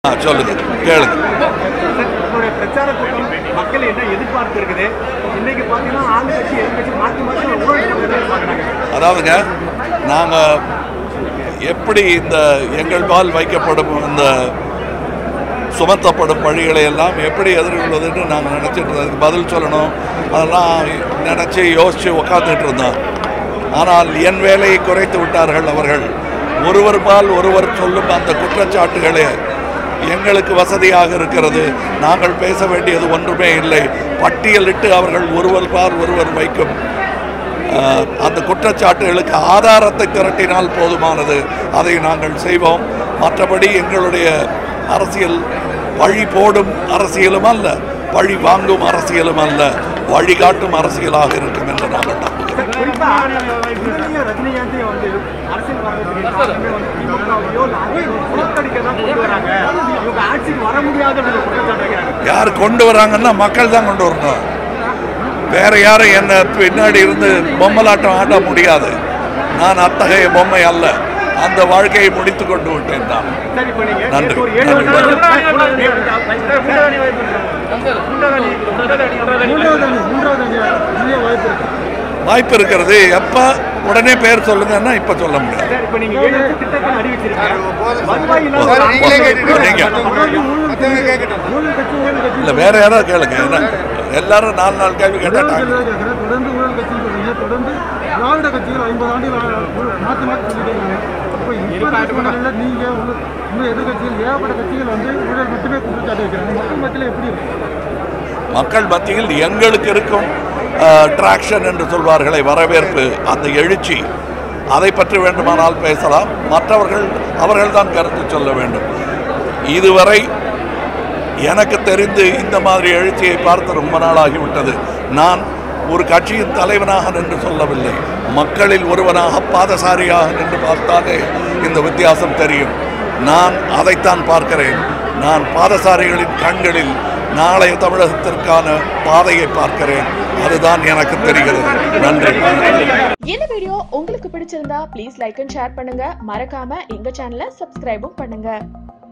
ஆ, சொல்லுங்க கேளுங்க உங்களுடைய பிரச்சார கூட்டம் மக்கள் என்ன எதிர்பார்ப்பு இருக்குது இன்னைக்கு பார்த்தீங்கன்னா ஆளுங்கட்சி எதிர்கட்சி மாற்றி மாற்றி ஊழல் எதிர்பார்க்குறாங்க அதாவதுங்க நாங்கள் எப்படி இந்த எங்கள் பால் வைக்கப்படும் இந்த சுமத்தப்படும் பழிகளை எல்லாம் எப்படி எதிர்கொள்வதுன்னு நாங்கள் நினச்சிட்டு இருந்தோம். அதுக்கு பதில் சொல்லணும் அதெல்லாம் நினச்சி யோசித்து உக்காந்துட்டு இருந்தோம் ஆனால் என் வேலையை குறைத்து விட்டார்கள் அவர்கள் ஒருவர் பால் ஒருவர் சொல்லும் அந்த குற்றச்சாட்டுகளே எங்களுக்கு வசதியாக இருக்கிறது நாங்கள் பேச வேண்டியது ஒன்றுமே இல்லை பட்டியலிட்டு அவர்கள் ஒருவர் பால் ஒருவர் வைக்கும் ஆஹ், அந்த குற்றச்சாட்டுகளுக்கு ஆதாரத்தை திரட்டினால் போதுமானது அதை நாங்கள் செய்வோம் மற்றபடி எங்களுடைய அரசியல் வழி போடும் அரசியலும் அல்ல வழி வாங்கும் அரசியலும் அல்ல வழிகாட்டும் அரசியலாக இருக்கும் என்று நாங்கள் நம்புகிறோம் குறிப்பா விஜயும் ரஜினிகாந்தையும் வந்து அரசியல் வர்றதுக்கு காரணமே வந்து திமுகவையோ இல்ல அதிமுகவையோ புறக்கணிக்க தான் கொண்டு வராங்க இவங்க ஆட்சிக்கு வர முடியாத ஒரு குற்றச்சாட்டு வைக்கிறாங்க யார் கொண்டு வராங்கன்னா மக்கள் தான் கொண்டு வரணும் வேற யாரும் என்ன பின்னாடி இருந்து பொம்மலாட்டம் ஆட முடியாது நான் அத்தகைய பொம்மை அல்ல அந்த வாழ்க்கையை முடித்து கொண்டு விட்டேன் நான் சரி இப்போ நீங்க நன்றி. நேத்து ஒரு ஏழு நன்றி. வருஷம் மூன்றாவது அணி மூன்றாவது அணி மூன்றாவது அணி மூன்றாவது அணி வாய்ப்பு இருக்கு வாய்ப்பு இருக்கிறது எப்போ உடனே பேர் சொல்லுங்கன்னா இப்போ சொல்ல முடியாது சரி, இப்போ நீங்க ஏழு வருஷம் திட்டத்தை அறிவிச்சிருக்கீங்க வருவாய் இல்லாத ஒரு- ஆட்சியை ஒரு- எப்படி ஒரு நீங்க. ஊழல் கட்சி, ஊழல் கட்சி, ஊழல் கட்சி. இல்லை வேற யாராவது கேளுங்க என்ன எல்லாரும் நாலு நாலு கேள்வி கேட்டால் time. தொடர்ந்து ஊழல் கட்சின்னு சொல்றீங்க தொடர்ந்து திராவிட கட்சிகள் ஐம்பது ஆண்டுகள் மாற்றி மாற்றி சொல்லிட்டே இருக்காங்க இப்போ இப்போ சூழ்நிலையில் நீங்க உங்க- இன்னும் எதிர்கட்சிகள் ஏகப்பட்ட கட்சிகள் வந்து ஊழல் மட்டுமே குற்றச்சாட்டு வைக்கிறாங்க மக்கள் மத்தியில் எப்படி இருக்கு மக்கள் மத்தியில் எங்களுக்கு இருக்கும் ட்ராக்ஷன் என்று சொல்வார்களே வரவேற்பு அந்த எழுச்சி அதை பற்றி வேண்டுமானால் பேசலாம் மற்றவர்கள் அவர்கள்தான் கருத்து சொல்ல வேண்டும் இதுவரை எனக்கு தெரிந்து இந்த மாதிரி எழுச்சியை பார்த்து ரொம்ப நாளாகிவிட்டது நான் ஒரு கட்சியின் தலைவனாக நின்று சொல்லவில்லை மக்களில் ஒருவனாக பாதசாரியாக நின்று பார்த்தாலே இந்த வித்தியாசம் தெரியும் நான் அதைத்தான் பார்க்கிறேன் நான் பாதசாரிகளின் கண்களில் நாளைய தமிழகத்திற்கான பாதையை பார்க்கிறேன் அதுதான் எனக்கு தெரிகிறது நன்றி இந்த வீடியோ உங்களுக்கு பிடிச்சிருந்தா ப்ளீஸ் லைக் அண்ட் ஷேர் பண்ணுங்க மறக்காம எங்க சேனலை சப்ஸ்கிரைபும் பண்ணுங்க